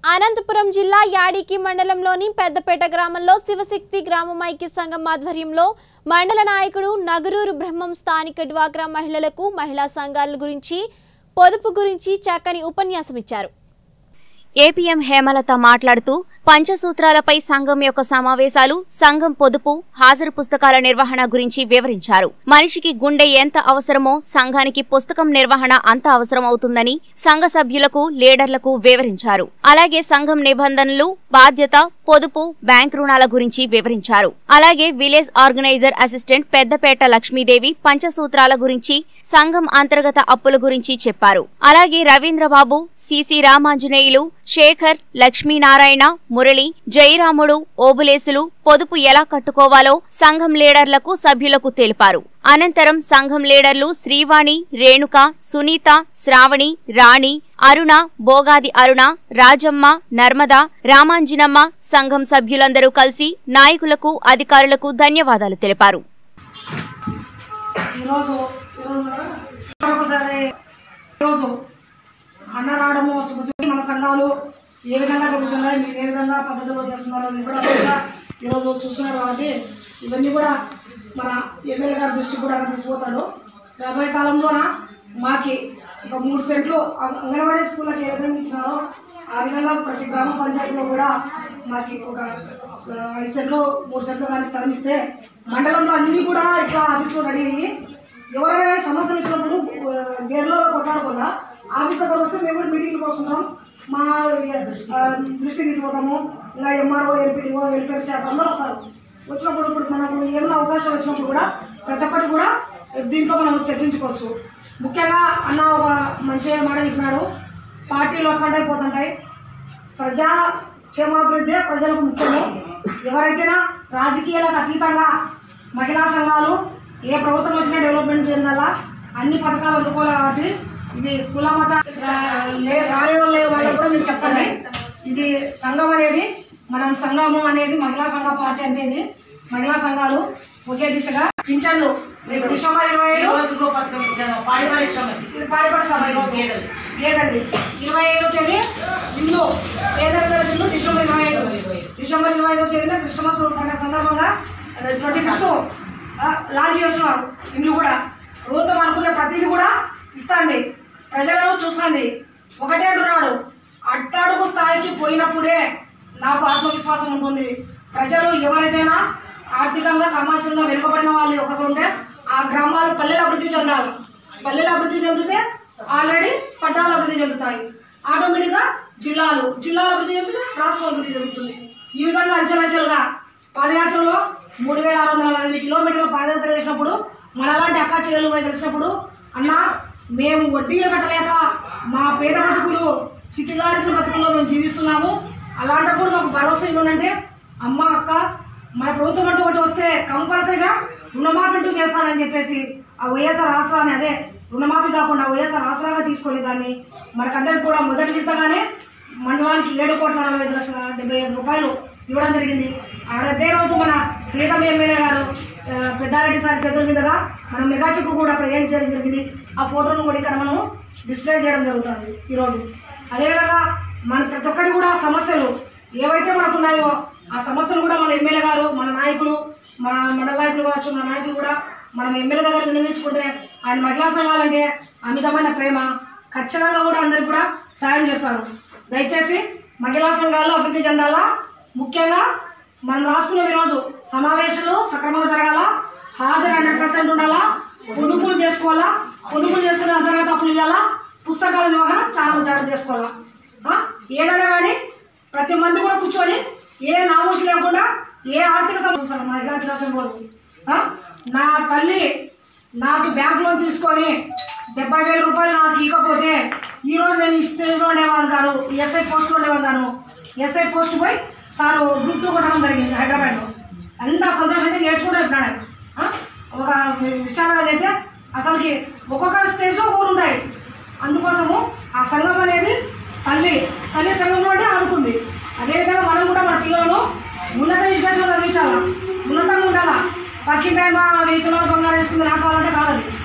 అనంతపురం జిల్లా యాడికి మండలంలోని పెద్దపేట గ్రామంలో శివశక్తి గ్రామ ఐక్య సంఘం ఆధ్వర్యంలో మండల నాయకుడు నగరూరు బ్రహ్మం స్థానిక డ్వాక్రా మహిళలకు మహిళా సంఘాల గురించి పొదుపు గురించి చక్కని ఉపన్యాసం ఇచ్చారు ఏపీఎం హేమలత మాట్లాడుతూ పంచసూత్రాలపై సంఘం యొక్క సమావేశాలు సంఘం పొదుపు హాజరు పుస్తకాల నిర్వహణ గురించి వివరించారు మనిషికి గుండె ఎంత అవసరమో సంఘానికి పుస్తకం నిర్వహణ అంత అవసరమవుతుందని సంఘ సభ్యులకు లీడర్లకు వివరించారు అలాగే సంఘం నిబంధనలు బాధ్యత పొదుపు బ్యాంక్ రుణాల గురించి వివరించారు అలాగే village organiser assistant Peddapeta Lakshmidevi పంచసూత్రాల గురించి సంఘం అంతర్గత అప్పుల గురించి చెప్పారు అలాగే రవీంద్రబాబు సిసి రామాంజనేయులు శేఖర్ లక్ష్మీనారాయణ మురళి జయరాముడు ఓబులేసులు పొదుపు ఎలా కట్టుకోవాలో సంఘం లీడర్లకు సభ్యులకు తెలిపారు అనంతరం సంఘం లీడర్లు శ్రీవాణి రేణుక సునీత శ్రావణి రాణి అరుణ బోగాది అరుణ రాజమ్మ నర్మద రామాంజనమ్మ సంఘం సభ్యులందరూ కలిసి నాయకులకు అధికారులకు ధన్యవాదాలు తెలిపారు ఈరోజు ఒకసారి ఈరోజు అన్న రావడము శుభచూసి మన సంఘాలు ఏ విధంగా జరుగుతున్నాయి మీరు ఏ విధంగా పద్ధతిలో చేస్తున్నారో ఇది కూడా కూడా ఈరోజు చూస్తున్నారు కాబట్టి ఇవన్నీ కూడా మన ఎమ్మెల్యే గారి దృష్టికి కూడా తీసుకుపోతాడు రాబోయే కాలంలోన మాకి ఒక మూడు సెంట్లు అంగ- అంగన్వాడీ స్కూళ్ళకి ఏ విధంగా ఇచ్చినారో ఆ విధంగా ప్రతి గ్రామ పంచాయతీలో కూడా మాకి ఒక ఆ, ఐదు సెంట్లు మూడు సెంట్లు కానీ స్థలం ఇస్తే మండలంలో అన్నీ కూడా ఇట్లా ఆఫీసులో రెడీ అయ్యి ఎవరైనా సమస్యలు ఇచ్చినప్పుడు ఆ, గేర్లో కొట్లాడకుండా ఆఫీస్ దగ్గర వస్తే మేము కూడా మీటింగ్కి వస్తున్నాం మా ఆ, దృష్టికి తీసుకుపోతాము ఇంకా ఎంఆర్ఓ ఎంపీడీఓ వెల్ఫేర్ స్టాఫ్ అందరూ వస్తారు వచ్చినప్పుడు ఇప్పుడు మనకు ఏమైనా అవకాశం వచ్చినప్పుడు కూడా ప్రతి ఒక్కటి కూడా దీంట్లో మనం చర్చించుకోవచ్చు ముఖ్యంగా అన్న ఒక మంచి మాట చెప్పినాడు పార్టీలు వస్తుంటాయి పోతుంటాయి ప్రజా క్షేమాభివృద్ధి ప్రజలకు ముఖ్యము ఎవరైతేనా రాజకీయాలకు అతీతంగా మహిళా సంఘాలు ఏ ప్రభుత్వం వచ్చినా డెవలప్మెంట్ చెందాలా అన్ని పథకాలు అందుకోవాలి కాబట్టి ఇది కుల మత రా- లే రాయలే వాళ్ళకు కూడా మీరు చెప్పండి ఇది సంఘం అనేది మనం సంఘము అనేది మహిళా సంఘ పార్టీ అనేది మహిళా సంఘాలు ఒకే దిశగా పింఛన్లు రేపు డిసెంబర్ ఇరవై ఐదు ఇది పాడి పరిశ్రమ ఈరోజు లేదండి ఇరవై ఐదో తేదీ ఇల్లు పేదరికల ఇల్లు డిసెంబర్ ఇరవై ఐదు డిసెంబర్ ఇరవై ఐదో తేదీన క్రిస్టమస్ పండుగ సందర్భంగా ట్వంటీ ఫిఫ్త్ లాంచ్ చేస్తున్నారు ఇల్లు కూడా ప్రభుత్వం అనుకునే ప్రతిదీ కూడా ఇస్తాండి ప్రజలను చూస్తుంది ఒకటే అంటున్నాడు అట్టడుగు స్థాయికి పోయినప్పుడే నాకు ఆత్మవిశ్వాసం ఉంటుంది ప్రజలు ఎవరైతేనా ఆర్థికంగా సామాజికంగా వెనుకబడిన వాళ్ళు ఒకరు ఉంటే ఆ గ్రామాలు పల్లెలు అభివృద్ధి చెందాలి పల్లెలు అభివృద్ధి చెందితే ఆల్రెడీ పట్టణాలు అభివృద్ధి చెందుతాయి ఆటోమేటిక్గా జిల్లాలు జిల్లాలు అభివృద్ధి చెందితే రాష్ట్రం అభివృద్ధి చెందుతుంది ఈ విధంగా అంచెలంచెలుగా పాదయాత్రలో మూడు వేల ఆరు వందల నలభై ఎనిమిది కిలోమీటర్ల పాదయాత్ర చేసినప్పుడు మనలాంటి అక్క చెల్లెలు పోయి కలిసినప్పుడు అన్న మేము వడ్డీలు కట్టలేక మా పేద బతుకులు చితిగారిన బతుకుల్లో మేము జీవిస్తున్నాము అలాంటప్పుడు మాకు భరోసా ఇవ్వనంటే అమ్మ అక్క మన ప్రభుత్వం అంటూ ఒకటి వస్తే కంపల్సరీగా రుణమాఫీ అంటూ చేస్తానని చెప్పేసి ఆ వైఎస్ఆర్ ఆసరాన్ని అదే రుణమాఫీ కాకుండా వైఎస్ఆర్ ఆసరాగా తీసుకొని దాన్ని మనకందరికి కూడా మొదటి విడతగానే మండలానికి ఏడు కోట్ల నలభై ఐదు లక్షల డెబ్బై ఏడు రూపాయలు ఇవ్వడం జరిగింది అదే రోజు మన ప్రీతం ఎమ్మెల్యే గారు ఆ, పెద్దారెడ్డి సార్ చేతుల మీదుగా మన మెగా చెక్కు కూడా ప్రజెంట్ చేయడం జరిగింది ఆ ఫోటోను కూడా ఇక్కడ మనము డిస్ప్లే చేయడం జరుగుతుంది ఈరోజు అదేవిధంగా మన ప్రతి ఒక్కటి కూడా సమస్యలు ఏవైతే మనకు ఉన్నాయో ఆ సమస్యలు కూడా మన ఎమ్మెల్యే గారు మన నాయకులు మన మండల నాయకులు కావచ్చు మన నాయకులు కూడా మనం ఎమ్మెల్యే దగ్గర వినియోగించుకుంటే ఆయన మహిళా సంఘాలంటే అమితమైన ప్రేమ ఖచ్చితంగా కూడా అందరికి కూడా సాయం చేస్తారు దయచేసి మహిళా సంఘాలు అభివృద్ధి చెందాలా ముఖ్యంగా మనం రాసుకునే ఈరోజు సమావేశాలు సక్రమంగా జరగాల హాజరు హండ్రెడ్ పర్సెంట్ ఉండాలా పొదుపులు చేసుకోవాలా పొదుపులు చేసుకునే అంతర్గత అప్పులు ఇవ్వాలా పుస్తకాల నిర్వహణ చాలా జాగ్రత్త చేసుకోవాలా ఆ? ఏదైనా కానీ ప్రతి మంది కూడా కూర్చొని ఏ నామోషి లేకుండా ఏ ఆర్థిక సమస్య మహిళా దినోత్సవం రోజు ఆ? నా తల్లి నాకు బ్యాంక్ లోన్ తీసుకొని డెబ్బై వేల రూపాయలు నాకు ఇవ్వకపోతే ఈ రోజు నేను ఈ స్టేజ్లో ఉండేవాళ్ళు గాను ఎస్ఐ పోస్ట్లో ఉండేవాళ్ళు గాను ఎస్ఐ పోస్ట్ పోయి సార్ గ్రూప్ టూ కొట్టడం జరిగింది హైదరాబాద్లో అంత సంతోషంగా ఏడ్చుకుంటూ చెప్పినాడు ఆయన. ఆ? ఒక విషయాలు అయితే అసలుకి ఒక్కొక్క స్టేజ్లో ఒక్కొక్కరు ఉంటాయి అందుకోసము ఆ సంఘం అనేది తల్లి తల్లి సంఘంలో అంటే ఆదుకుంది అదేవిధంగా మనం కూడా మన పిల్లలను ఉన్నత ఎడ్యుకేషన్ చదివించాలా ఉన్నతంగా ఉండాలా పక్కింటి మా వెయ్యి తులాలు బంగారం వేసుకుంది నాకు కావాలంటే కాదని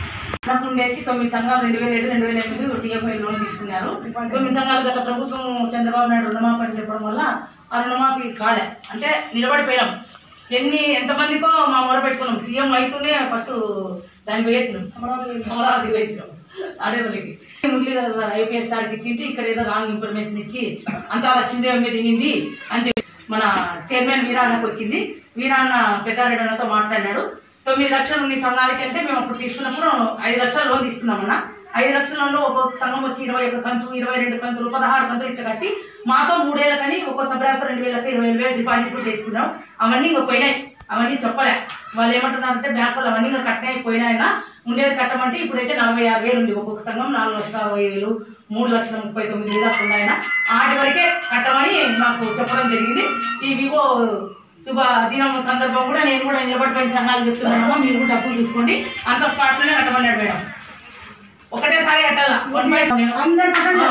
నాకు ఉండేసి తొమ్మిది సంఘాలు రెండు వేల ఏడు రెండు వేల ఎనిమిది టీఎఫ్ఐ లోన్ తీసుకున్నారు తొమ్మిది సంఘాలు గత ప్రభుత్వం చంద్రబాబు నాయుడు రుణమాఫీ అని చెప్పడం వల్ల ఆ రుణమాఫీ కాలే అంటే నిలబడిపోయాం ఎన్ని ఎంతమందికో మా మొర పెట్టుకున్నాం సీఎం అయితేనే ఫస్ట్ దానికి వేయించినాం అమరావతి వేయించినాం అదే వాళ్ళకి మురళీ ఐపీఎస్ సార్కి ఇచ్చింటి ఇక్కడ ఏదో రాంగ్ ఇన్ఫర్మేషన్ ఇచ్చి అంతా లక్ష్మీదేవి మీద తినింది అని చెప్పి మన చైర్మన్ వీరాన్నకు వచ్చింది వీరాన్న పెద్దారెడ్డి అన్నతో మాట్లాడినాడు తొమ్మిది లక్షలు నీ సంఘాలకి అంటే మేము అప్పుడు తీసుకున్నప్పుడు ఐదు లక్షల లోన్ తీసుకున్నామన్న ఐదు లక్షలలో ఒక్కొక్క సంఘం వచ్చి ఇరవై ఒక కంతు ఇరవై రెండు కంతులు పదహారు కంతులు ఇట్లా కట్టి మాతో మూడేళ్ళ కానీ ఒక్కో సభ్యులతో రెండు వేలకు ఇరవై వేలు డిపాజిట్ కూడా తెచ్చుకున్నాం అవన్నీ ఇంకా పోయినాయి అవన్నీ చెప్పలే వాళ్ళు ఏమంటున్నారంటే బ్యాంక్ వాళ్ళు అవన్నీ ఇంకా కట్టినాయి పోయినాయినా ఉండేది కట్టమంటే ఇప్పుడైతే నలభై ఆరు వేలు ఉంది ఒక్కొక్క సంఘం నాలుగు లక్షల అరవై వేలు మూడు లక్షల ముప్పై తొమ్మిది వేలు అప్పుడు ఉన్నాయన ఆటి వరకే కట్టమని మాకు చెప్పడం జరిగింది ఈ వివో శుభ దినం సందర్భం కూడా నేను కూడా నిలబడిపోయిన సంఘాలు చెప్తున్నాను మీరు కూడా డబ్బులు చూసుకోండి అంత స్పాట్లోనే కట్టమన్నాడు మేడం ఒకటేసారి కట్టాల one by hundred percent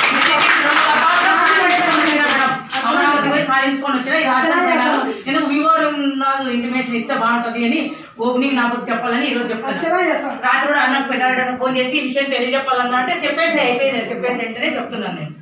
Amaravati పోయి సాధించుకొని వచ్చిన ఈ రాష్ట్రం నేను వివో ఇంటిమేషన్ ఇస్తే బాగుంటది అని ఓపెనింగ్ నాకు చెప్పాలని ఈ రోజు చెప్తాను ఖచ్చితంగా చేస్తాం రాత్రి కూడా అన్నకు పెద్దారెడ్డి ఫోన్ చేసి ఈ విషయం తెలియజెప్పాలన్నా అంటే చెప్పేసి అయిపోయింది చెప్పేసి వెంటనే చెప్తున్నాను నేను